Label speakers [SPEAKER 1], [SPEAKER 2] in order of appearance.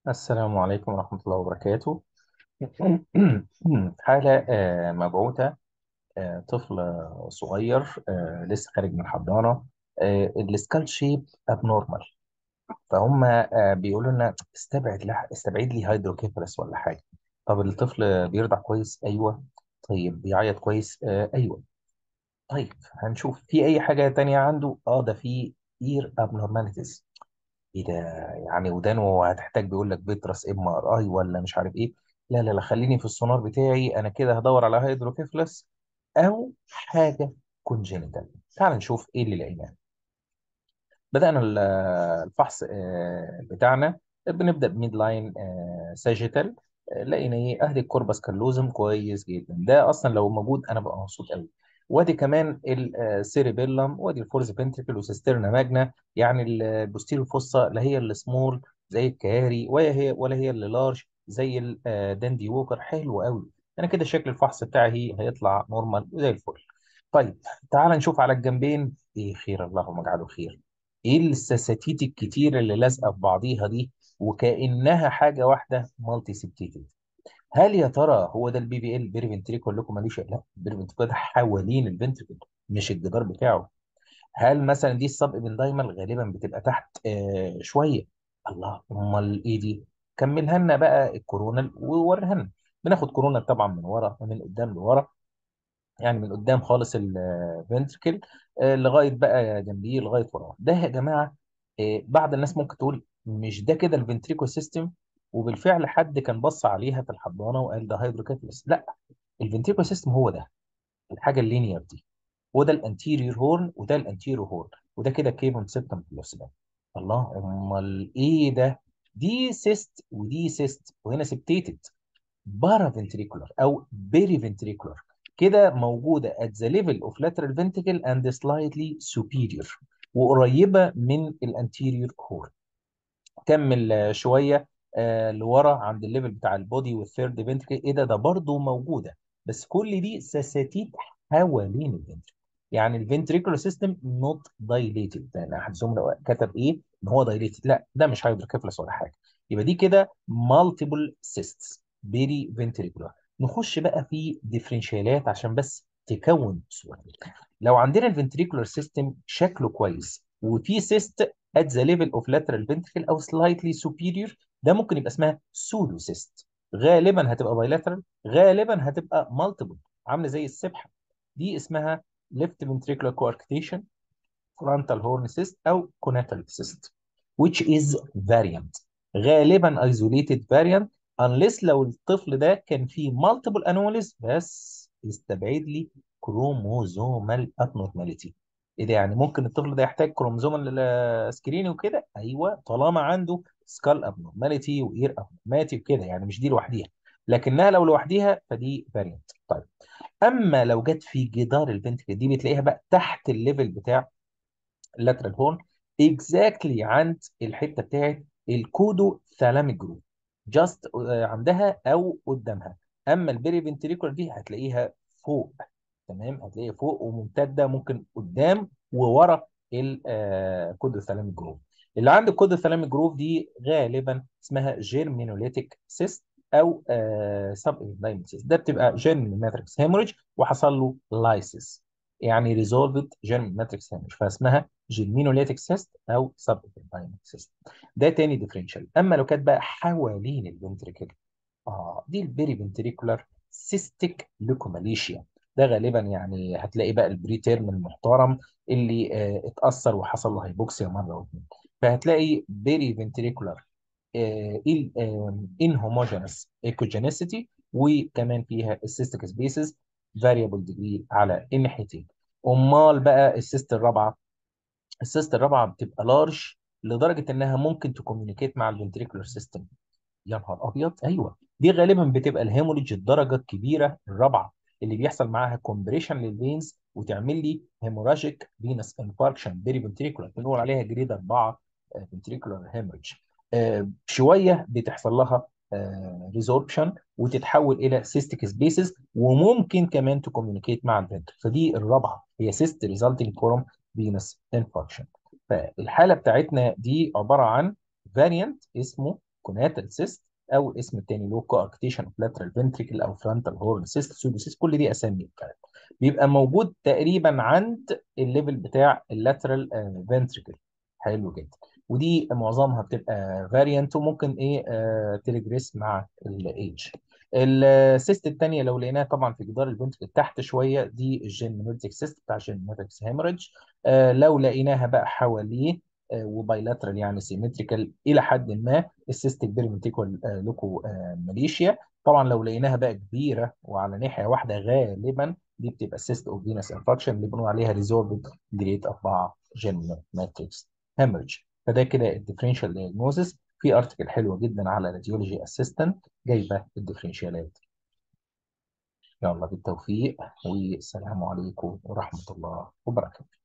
[SPEAKER 1] السلام عليكم ورحمة الله وبركاته حالة آه، مبعوثة آه، طفل آه، صغير آه، لسه خارج من الحضانة السكال شيب ابنورمال فهم آه، بيقولوا لنا استبعد لح... استبعد لي هيدروكيفالس ولا حاجة طب الطفل بيرضع كويس ايوه طيب بيعيط كويس آه، ايوه طيب هنشوف في اي حاجة تانية عنده اه ده في اير abnormalities ايه ده يعني ودانه هتحتاج بيقول لك بيترس ام ار اي ولا مش عارف ايه لا لا لا خليني في السونار بتاعي انا كده هدور على هيدروكيفلس او حاجه كونجينيتال تعال نشوف ايه اللي لقيناه بدأنا ال- الفحص آه، بتاعنا بنبدأ بميد لاين ساجيتال لقينا ايه اهدي الكوربس كالوزم كويس جدا ده اصلا لو موجود انا ببقى مبسوط قوي وادي كمان السيريبيلم وادي الفورز فنتريكل وسيسترنا ماجنا يعني البوستيريو فوسا لا هي السمول زي الكاري ولا هي ولا هي اللي لارج زي الداندي ووكر حلو قوي انا كده شكل الفحص بتاعي هيطلع نورمال وزي الفل طيب تعال نشوف على الجنبين ايه خير اللهم اجعله خير ايه السساتيت الكتير اللي لازقه في بعضيها دي وكانها حاجه واحده مالتي سيبتيتد هل يا ترى هو ده البي بي ال بيري فنتريكول لكم ماليش لا البيري فنتريكول ده حوالين الفنتريكول مش الجدار بتاعه هل مثلا دي السب ابندايمال غالبا بتبقى تحت آه شويه الله امال ايه دي كملها لنا بقى الكورونا ووريها لنا بناخد كورونا طبعا من ورا ومن قدام لورا يعني من قدام خالص الفنتركل لغايه بقى جنبيه لغايه وراه ده يا جماعه آه، بعض الناس ممكن تقول مش ده كده الفنتريكو سيستم وبالفعل حد كان بص عليها في الحضانه وقال ده هيدروكيفالس لا الفنتريكو سيستم هو ده الحاجه اللينير دي وده الانتيريور هورن وده الانتيريور هورن وده كده كيفن سيبتم بلوسيبل الله امال ايه ده دي سيست ودي سيست وهنا سبتيتد بارافنتريكولار او بيري فنتريكولار كده موجوده at the level of lateral ventricle and slightly superior وقريبه من الانتيريور هورن كمل آه، شويه آه، لورا عند الليفل بتاع البودي والثيرد فنتريكل ايه ده ده برضه موجوده بس كل دي سساتيت حوالين الفنتريكل يعني الفنتريكولار سيستم نوت دايليتد لان احد الزملاء كتب ايه ان هو دايليتد لا ده مش هيدروكيفلس ولا حاجه يبقى دي كده مالتيبل سيستس بيري فنتريكولار نخش بقى في ديفرنشيالات عشان بس تكون صوره لو عندنا الفنتريكولار سيستم شكله كويس وفي سيست at the level of lateral ventricle او slightly superior ده ممكن يبقى اسمها سودو سيست غالبا هتبقى bilateral غالبا هتبقى multiple عامله زي السبحه دي اسمها left ventricular coarctation frontal horn cyst او conatal cyst which is variant غالبا isolated variant unless لو الطفل ده كان فيه multiple anomalies بس يستبعد لي كروموزومال abnormality ايه ده يعني ممكن الطفل ده يحتاج كروموزومال سكرين وكده ايوه طالما عنده سكال abnormality واير abnormality وكده يعني مش دي لوحديها لكنها لو لوحديها فدي variant طيب اما لو جت في جدار الفنتكل دي بتلاقيها بقى تحت الليفل بتاع اللاترال هورن اكزاكتلي عند الحته بتاعت الكودو ثالاميك جروب جاست عندها او قدامها اما البيري فنتريكولار دي هتلاقيها فوق تمام هتلاقيها فوق وممتده ممكن قدام وورا الكودو ثالاميك جروب اللي عند الكودو ثالاميك جروب دي غالبا اسمها جيرمينوليتيك سيست او سب سيست ده بتبقى جيرمين ماتريكس هيموريج وحصل له لايسيس يعني ريزولفد جيرمين ماتريكس هيموريج فاسمها جيرمينوليتيك سيست او سب سيست ده تاني ديفرنشال اما لو كانت بقى حوالين الفنتريكل اه دي البيري فنتريكولار سيستيك ليكوماليشيا ده غالبا يعني هتلاقي بقى البري تيرم المحترم اللي آه اتاثر وحصل له هايبوكسيا مره واثنين فهتلاقي بيري فنتريكولار انهوموجينس ايكوجينيسيتي وكمان فيها السيستيك سبيسز فاريبل ديجري على الناحيتين امال بقى السيست الرابعه السيست الرابعه بتبقى لارج لدرجه انها ممكن تكوميونيكيت مع الفنتريكولار سيستم يا نهار ابيض ايوه دي غالبا بتبقى الهيموريدج الدرجه الكبيره الرابعه اللي بيحصل معاها كومبريشن للفينز وتعمل لي هيموراجيك فينس انفاركشن بيري فنتريكولار بنقول عليها جريد 4 فنتريكولار هيموريدج شويه بتحصل لها ريزوربشن وتتحول الى سيستيك سبيسز وممكن كمان تكوميونيكيت مع الفنتر فدي الرابعه هي سيست ريزلتنج فروم فينس انفاركشن فالحاله بتاعتنا دي عباره عن فاريانت اسمه كوناتال سيست او الاسم التاني له كواركتيشن اوف لاترال فنتريكل او فرونتال هورن سيست سودوسيست كل دي اسامي بيبقى موجود تقريبا عند الليفل بتاع اللاترال فنتريكل حلو جدا ودي معظمها بتبقى فاريانت وممكن ايه آه تريجريس مع الايدج السيست الثانيه لو لقيناها طبعا في جدار الفنتريكل تحت شويه دي الجينيتك سيست بتاع جينيتك هيموريدج آه لو لقيناها بقى حواليه وبايلاترال يعني سيمتريكال الى حد ما السيستيك بيرمنتيكول لوكو ماليشيا طبعا لو لقيناها بقى كبيره وعلى ناحيه واحده غالبا دي بتبقى سيست اوف فينس انفكشن اللي بنقول عليها ريزولفد جريد 4 جين ماتريكس هيموريدج فده كده الديفرنشال دياجنوزس في ارتكل حلوه جدا على راديولوجي اسيستنت جايبه الديفرنشيالات يلا بالتوفيق والسلام عليكم ورحمه الله وبركاته